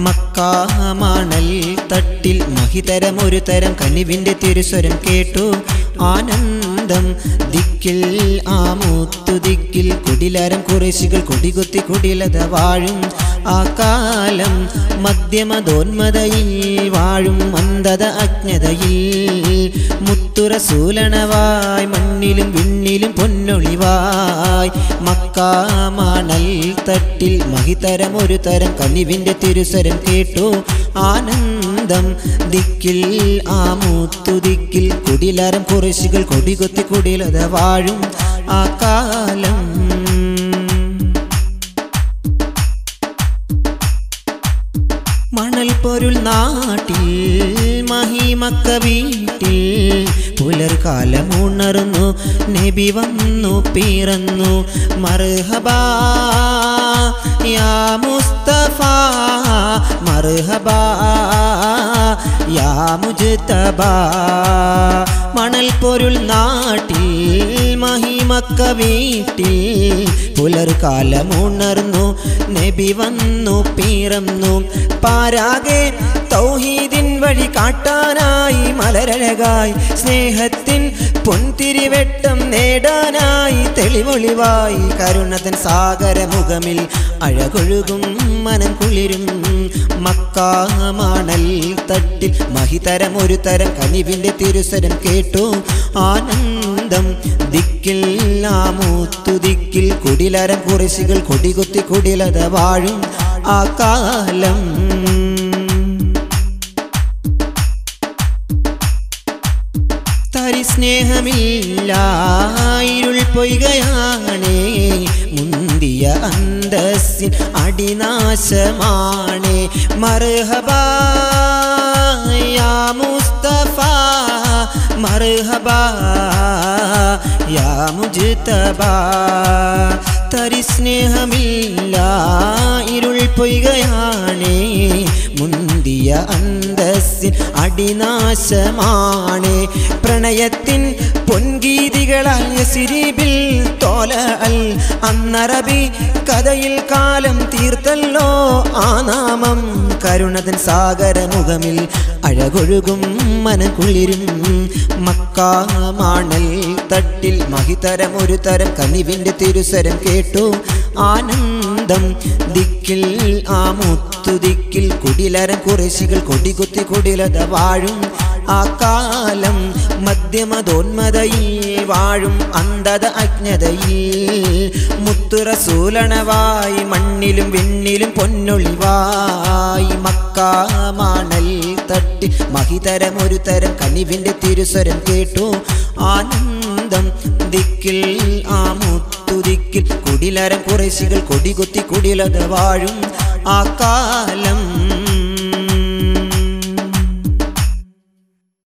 മക്കാമണൽ തട്ടിൽ മഹിതരമൊരു തരം കനിവിൻ്റെ തിരുസ്വരം കേട്ടു ആനന്ദം ദിക്കിൽ ആമൂത്തു ദിക്കിൽ കുടിലരം കുറേശികൾ കൊടികുത്തി കുടിലത വാഴും ആ കാലം മധ്യമതോന്മതയിൽ വാഴും മന്ദത അജ്ഞതയിൽ മുത്തുറസൂലണവായി മണ്ണിലും വിണ്ണിലും പൊന്നൊളിവായി മക്കാമണൽ തട്ടിൽ മഹിതരം ഒരു തരം കനിവിൻ്റെ തിരുസരം കേട്ടു ആനന്ദം ദിക്കിൽ ആമൂത്തു ദിക്കിൽ കുടിലരം കുറശികൾ കൊടികൊത്തി കുടിലത വാഴും ആ കാലം മണൽ പൊരുൾ നാട്ടിൽ മഹിമക്ക വീട്ടിൽ പുലർകാലം ഉണർന്നു നബി വന്നു പിറന്നു മർഹബാ യാ മുസ്തഫ മർഹബാ യാ മുജ്തബ മണൽ പൊരുൾ നാട്ടിൽ മഹിമക്ക വീട്ടിൽ പുലർകാലം ഉണർന്നു നബി വന്നു പിറന്നു പാരാകെ തൗഹീദിൻ വഴി കാട്ടാനായി മലരഴകായി സ്നേഹത്തിൻ പൊൻതിരിവെട്ടം നേടാനായി തെളിവൊളിവായി കരുണതൻ സാഗരമുഖമിൽ അഴകൊഴുകും മനം കുളിരും മക്കാമണൽ തട്ടിൽ മഹിതരം ഒരു തരം കനിവിൻ്റെ തിരുസരം കേട്ടു ആനന്ദം ദിക്കിൽ ആമൂത്തു ദിക്കിൽ കുടിലരം കുറശികൾ കൊടികുത്തി കുടിലത വാഴും ആ കാലം തരി സ്നേഹമില്ല ഇരുൾ പൊയ്കയാണേ മുന്തിയ അന്തസ്സിൻ അടിനാശമാണേ മർഹബാ യാ മുസ്തഫ മർഹബാ യാ മുജ്തബ തരി സ്നേഹമില്ല ഇരുൾ പൊയ്കയാണേ മുന്തിയ അന്തസ്സിൻ അടിനാശമാണേ പ്രണയത്തിൻ പൊൻഗീതികളാൽ സിരിബിൽ തോല അൽ അന്നറബി കഥയിൽ കാലം തീർത്തല്ലോ ആ നാമം കരുണതൻ സാഗരമുഖമിൽ അഴകൊഴുകും മനകുളിരും മക്കാമാണൽ തട്ടിൽ മഹിതരം ഒരു തരം കനിവിൻ്റെ തിരുസരം കേട്ടു ആനന്ദം ദിക്കിൽ ആ മുത്തു ദിക്കിൽ കുടിലരം കുറശികൾ കൊടികുത്തി കുടിലത വാഴും ആ കാലം മധ്യമതോന്മതയിൽ വാഴും അന്ധത അജ്ഞതയിൽ മുത്തുറസൂലണവായി മണ്ണിലും വിണ്ണിലും പൊന്നൊളിവായി മക്കാമാണൽ തട്ടി മഹിതരം ഒരു തരം കനിവിൻ്റെ തിരുസ്വരം കേട്ടു ആനന്ദം ദിക്കിൽ ആ മുത്തു ദിക്കിൽ കുടിലരം കുറശികൾ കൊടികുത്തി കുടിലത വാഴും ആ കാലം